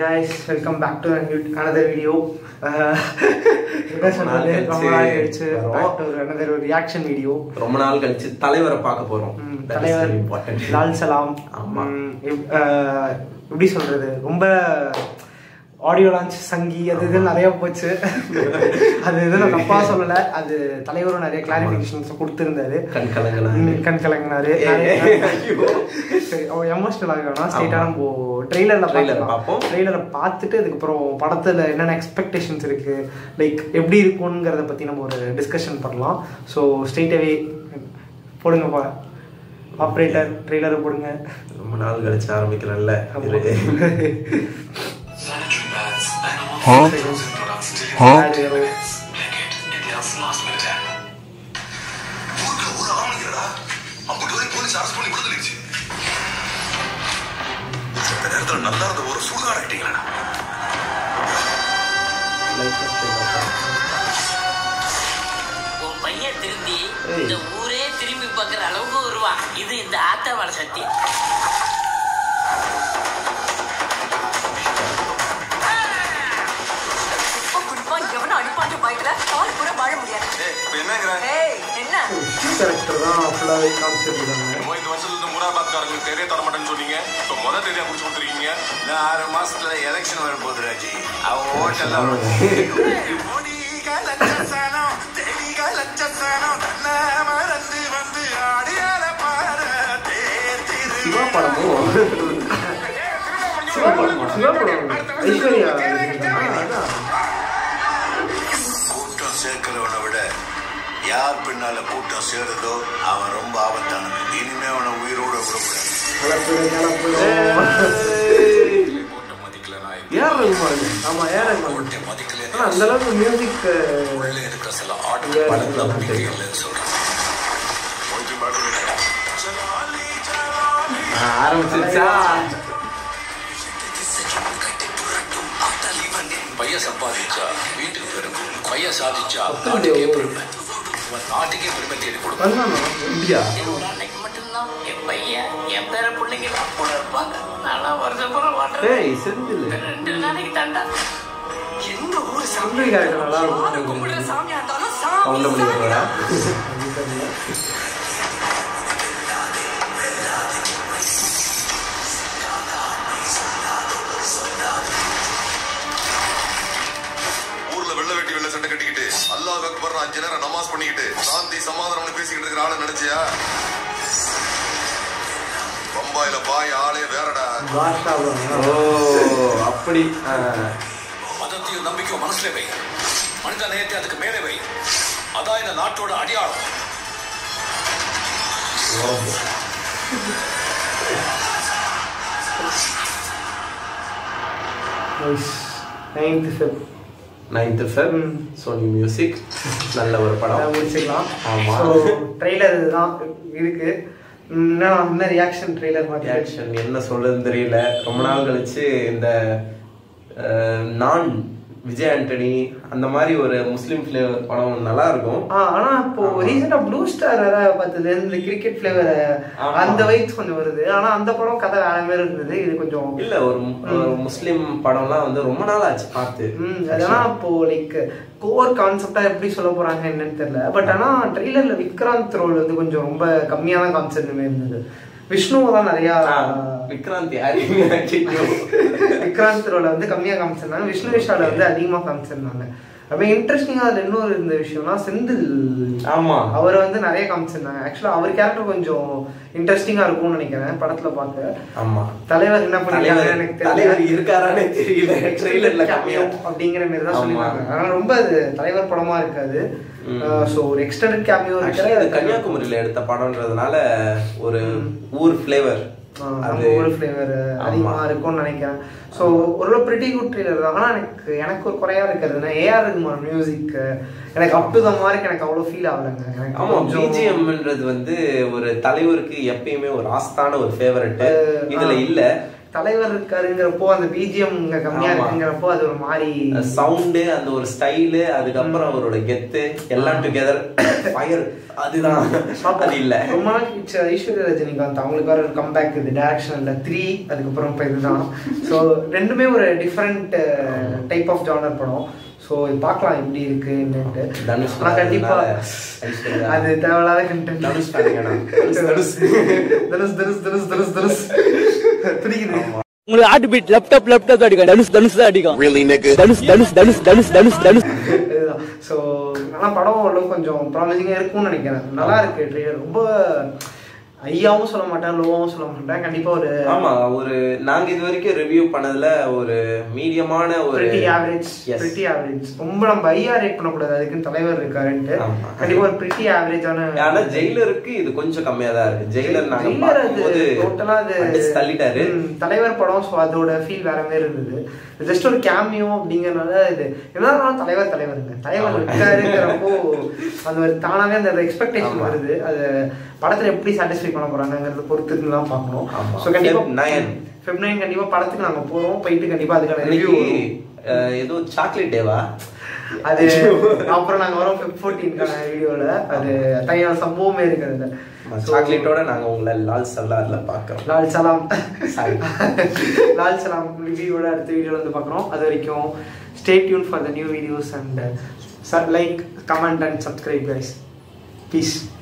guys welcome back to another video என்ன சொல்றது நாள் ரொம்ப நாள் கழிச்சு வரோம். Back to another reaction video ரொம்ப நாள் கழிச்சு தலைவரை பார்க்க போறோம் That is தலைவர் very important. லால் சலாம் ஆமா. ம், எப்- அஹ், எப்படி சொல்றது ரொம்ப ஆடியோ லான்ச் சங்கி அது இது நிறைய போச்சு அது எதுவும் நான் தப்பா சொல்லல அது தலைவரும் நிறைய கிளாரிபிகேஷன்ஸ் கொடுத்திருந்தாரு கண் கலங்கலா ம், கண் கலங்கினாரு ஏய், நிறைய- ஏய், ஐயோ. சரி அவன் எமோஷனல் ஆக வேணாம் ஸ்ட்ரெயிட்டா ஆமா. நம்ம ட்ரெய்லர்ல Trailer பார்ப்போம் பார்ப்போம். ட்ரெய்லரை பார்த்துட்டு அதுக்கப்புறம் படத்துல என்னென்ன எக்ஸ்பெக்டேஷன்ஸ் இருக்கு லைக் எப்படி இருக்குங்கிறத பத்தி நம்ம ஒரு டிஸ்கஷன் பண்ணலாம் ஸோ ஸ்ட்ரெயிட்டாவே போடுங்கப்பா ஆப்ரேட்டர் ட்ரெய்லரை போடுங்க ரொம்ப நாள் கழிச்சு ஆரம்பிக்கிறேன்ல இரு. Sanitary pads and all Huh? frozen products delivered Huh? in 10 minutes. Blinkit, India's last minute app. ஊருக்குள்ள ஒரு ஆளுங்கடா அம்புட்டு வரை போலீஸ் அரெஸ்ட் பண்ணி விடுதலிச்சு இந்த நேரத்துல நல்லா இருந்த ஒரு சுடுகாடு ஆயிட்டீங்களா Light ஆ straight ஆ பாரு. உன் பையன் திருந்தி ஏய். இந்த ஊரே திரும்பி பார்க்குற அளவுக்கு வருவான் இது இந்த ஆத்தாவோட சக்தி எப்ப குடிப்பான் எவனும் அடிப்பான்ற பயத்துல கால் கூட வாழ முடியாது ஏய் இப்ப என்னங்கிற ஏய் என்ன கேரக்டர் தான் ஃபுல்லாகவே காமிச்சிருக்காங்க என்னமோ இந்த வருஷத்துல இருந்து முராபாத்காரங்களுக்கு தெரிய தர மாட்டேன்னு சொன்னீங்க இப்ப முத தேதியா குடிச்சு கொடுத்துருக்கீங்க இன்னும் ஆறு மாசத்துல எலெக்ஷன் வர போகுது ராஜி அவன் ஓட்டெல்லாம் மோடிக லட்சசானம் தேடிக லட்சசானம் தன்னை மறந்து வந்து ஆடியால பாட தேர்த்திரு சிவா படமும் சிவா படம் சிவா படம் ஐஸ்வர்யா ஆ, அதான் கூட்டம் சேர்க்கிறவனை விட யார் பின்னால கூட்டம் சேருதோ அவன் ரொம்ப ஆபத்தானவன் இனிமே அவனை உயிரோட விடக்கூடாது கலப்புது, கலப்புது. போட்ட மதிக்கல நான் ஏஆர் ரகுமான் ஆமா ஏற போட்ட மதிக்கல ஆனா அந்த அளவுக்கு மியூசிக் உள்ள இருக்கிற சில ஆட்கள் பலன் நம்பிக்கை இல்லைன்னு சொல்றேன் கொஞ்சம் பாடுங்க ஜலாலி ஜலாலி ஆ, ஆரம்பிச்சிருச்சா பையன் சம்பாதிச்சா வீட்டுக்கு பெருமை பையன் சாதிச்சா அப்படியே நாட்டுக்கே பெருமை இவன் நாட்டுக்கே பெருமை தேடி கொடுக்கும் பண்ணானா இந்தியா ஒரு அன்னைக்கு மட்டும்தான் என் பையன் என் பேர பிள்ளைங்க எல்லாம் கூட இருப்பாங்க நல்லா வருஷம் பூரா வாழ்றேன் டேய் செந்தில் ரெண்டு நாளைக்கு தாண்டா எந்த ஊரு சாமி சுந்தரி கேரக்டர் நல்லா யாரு இருக்கும் கும்பிடுற சாமியா இருந்தாலும் சாமி கவுண்டமணி சாமி வர்றா ஊர்ல வெள்ள வெட்டி வெள்ள சட்டை கட்டிக்கிட்டு அல்லாஹ் அக்பர் அஞ்சு நேரம் நமாஸ் பண்ணிக்கிட்டு சாந்தி சமாதானம்னு பேசிக்கிட்டு இருக்கிற ஆளை நினைச்சியா பம்பாயில பாய் ஆளே வேறடா பாஷா ஓ அப்படி ஆ. மதத்தையும் நம்பிக்கையும் மனசுல வை மனித நேயத்தை அதுக்கு மேலே வை அதான் இந்த நாட்டோட அடையாளம் ninth Feb ninth Feb hmm. Sony music நல்ல ஒரு படம் முடிச்சுக்கலாம் ஆமா. ஸோ ட்ரெய்லர் தான் இருக்கு ம், என்ன என்ன ரியாக்ஷன் ட்ரெய்லர் மாதிரி ரியாக்ஷன் என்ன சொல்றதுன்னு தெரியல ரொம்ப நாள் கழிச்சு இந்த அஹ், நான் விஜய் ஆண்டனி அந்த மாதிரி ஒரு முஸ்லீம் ஃபிளேவர் படம் நல்லா இருக்கும் ஆ ஆனா இப்போ ரீசெண்டா ப்ளூ ஸ்டார் வேற பார்த்தது இந்த கிரிக்கெட் ஃபிளேவர் ஆமா. அந்த வைப்ஸ் கொஞ்சம் வருது ஆனா அந்த படம் கதை வேற மாதிரி இருந்தது இது கொஞ்சம் இல்ல ஒரு மு- ஒரு முஸ்லீம் படம்லாம் வந்து ரொம்ப நாள் ஆச்சு பார்த்து ம் அதெல்லாம் இப்போ லைக் கோர் கான்செப்டா எப்படி சொல்ல போறாங்க என்னன்னு தெரியல பட் ஆனா ட்ரெய்லர்ல விக்ராந்த் ரோல் வந்து கொஞ்சம் ரொம்ப கம்மியா தான் காமிச்சிருந்த மாதிரி இருந்தது விஷ்ணுவை தான் நிறையா ஆ, விக்ராந்த் யாரையுமே அடிக்கணும். விக்ராந்த் ரோல வந்து கம்மியா காமிச்சிருந்தாங்க விஷ்ணு விஷால வந்து அதிகமா காமிச்சிருந்தாங்க அப்ப இன்ட்ரெஸ்டிங்கா அதுல இன்னொரு இருந்த விஷயம்னா செந்தில் ஆமா அவரை வந்து நிறைய காமிச்சிருந்தாங்க ஆக்சுவலா அவர் கேரக்டர் கொஞ்சம் இன்ட்ரெஸ்டிங்கா இருக்கும்னு நினைக்கிறேன் படத்துல பார்க்க ஆமா தலைவர் என்ன பண்ணிருக்காரு தலைவர் எனக்கு தலைவர் தெரியல இருக்காரானே தெரியல ட்ரெய்லர்ல cameo அப்படிங்கிற மாதிரி தான் ஆமா. சொல்லிருக்காங்க அதனால ரொம்ப அது தலைவர் படமா இருக்காது ம். சோ ஒரு எக்ஸ்டெண்டட் கேமியோ ஆக்சுவலி இது கன்னியாகுமரியில எடுத்த படம்ன்றதுனால ஒரு ஊர் ஃபிளேவர் நம்ம ஒரு ஃபிளேவர் அதிகமா இருக்கும்னு நினைக்கிறேன் ஸோ ஓரளவு பிரிட்டி குட் ட்ரெய்லர் தான் ஆனால் எனக்கு எனக்கு ஒரு குறையா இருக்கிறதுனா ஏஆர் ரகுமான் மியூசிக் எனக்கு அப் டு த மார்க் எனக்கு அவ்வளோ ஃபீல் ஆகலைங்க எனக்கு ஆமா கொஞ்சம் பிஜிஎம்ன்றது வந்து ஒரு தலைவருக்கு எப்பயுமே ஒரு ஆஸ்தான ஒரு ஃபேவரட் இதுல இல்ல தலைவர் இருக்காருங்கிறப்போ அந்த பிஜிஎம் இங்க கம்மியா ஆமா. இருக்குங்கிறப்போ அது ஒரு மாதிரி சவுண்டு அந்த ஒரு ஸ்டைலு அதுக்கப்புறம் அவரோட கெத்து எல்லாம் டுகெதர் ஃபயர் அதுதான் அது இல்ல ரொம்ப நாள் கழிச்சு ஐஸ்வர்யா ரஜினிகாந்த் அவங்களுக்கு வர ஒரு கம்பேக் இது டேரக்ஷன்ல த்ரீ அதுக்கப்புறம் இப்போ இதுதான் ஸோ ரெண்டுமே ஒரு டிஃப்ரெண்ட் டைப் ஆஃப் ஜானர் படம் ஸோ பார்க்கலாம் எப்படி இருக்குன்னுட்டு தனுஷ் ஆனால் கண்டிப்பா ஐஸ்வர்யா. அது தேவையில்லாத கண்டென்ட் தனுஷ் fan வேணாம். தனுஷ், தனுஷ். தனுஷ் தனுஷ் தனுஷ் தனுஷ் தனுஷ் பிடிக்குது உங்களுக்கு ஹார்ட் பீட் லேப்டாப் லேப்டாப் தான் அடிக்கும் தனுஷ் தனுஷ் தான் அடிக்கும் Really, nigga? தனுஷ் தனுஷ் தனுஷ் தனுஷ் தனுஷ் தனுஷ் இதுதான் ஸோ ஆனால் படம் ஓரளவு கொஞ்சம் ப்ராமிசிங்காக இருக்கும்னு நினைக்கிறேன் நல்லா இருக்கு ட்ரெய்லர் ரொம்ப ஐயாவும் சொல்ல மாட்டேன் லோவாவும் சொல்ல மாட்டேன் கண்டிப்பாக ஒரு ஆமா ஒரு நாங்க இது வரைக்கும் ரிவ்யூ பண்ணதுல ஒரு மீடியமான ஒரு pretty average Yes. Pretty average ரொம்ப நம்ம ஐயா ரேட் பண்ணக்கூடாது அதுக்குன்னு தலைவர் இருக்காருன்ட்டு ஆமா. கண்டிப்பா ஒரு பிரிட்டி ஆவரேஜான ஆனா ஜெயிலருக்கு இது கொஞ்சம் கம்மியா தான் இருக்கு ஜெயிலர் நாங்க ஜெயிலர் அது பார்க்கும்போது டோட்டலா அது அடிச்சு தள்ளிட்டாரு ம், தலைவர் படம் ஸோ அதோட ஃபீல் வேற மாதிரி இருந்தது ஜஸ்ட் ஒரு கேமியோ அப்படிங்கறனால இது என்னதான் தலைவர் தலைவருங்க தலைவர் ஆமா. இருக்காருங்கிறப்போ அது ஒரு தானாவே அந்த எக்ஸ்பெக்டேஷன் ஆமா. வருது அது படத்துல எப்படி சாட்டிஸ்ஃபை பண்ண போறாங்கிறத பொறுத்து தான் பார்க்கணும் ஆமா. ஸோ கண்டிப்பா Feb nine. ஃபெப் நைன் கண்டிப்பா படத்துக்கு நாங்க போறோம் போயிட்டு கண்டிப்பா அதுக்கான ரிவ்யூ இன்னைக்கு அஹ், ஏதோ சாக்லேட் டேவா அது அப்புறம் நாங்க வரோம் ஃபெப் ஃபோர்டீன்கான வீடியோல அது தனியான சம்பவமே இருக்கிறது சாக்லேட்டோட நாங்க உங்களை லால் சல்லார்ல பாக்குறோம் லால் சலாம் Sorry. லால் சலாம் ரிவ்யூவோட அடுத்த வீடியோல வந்து பார்க்குறோம் அது வரைக்கும் stay tuned for the new videos and like comment and subscribe guys piece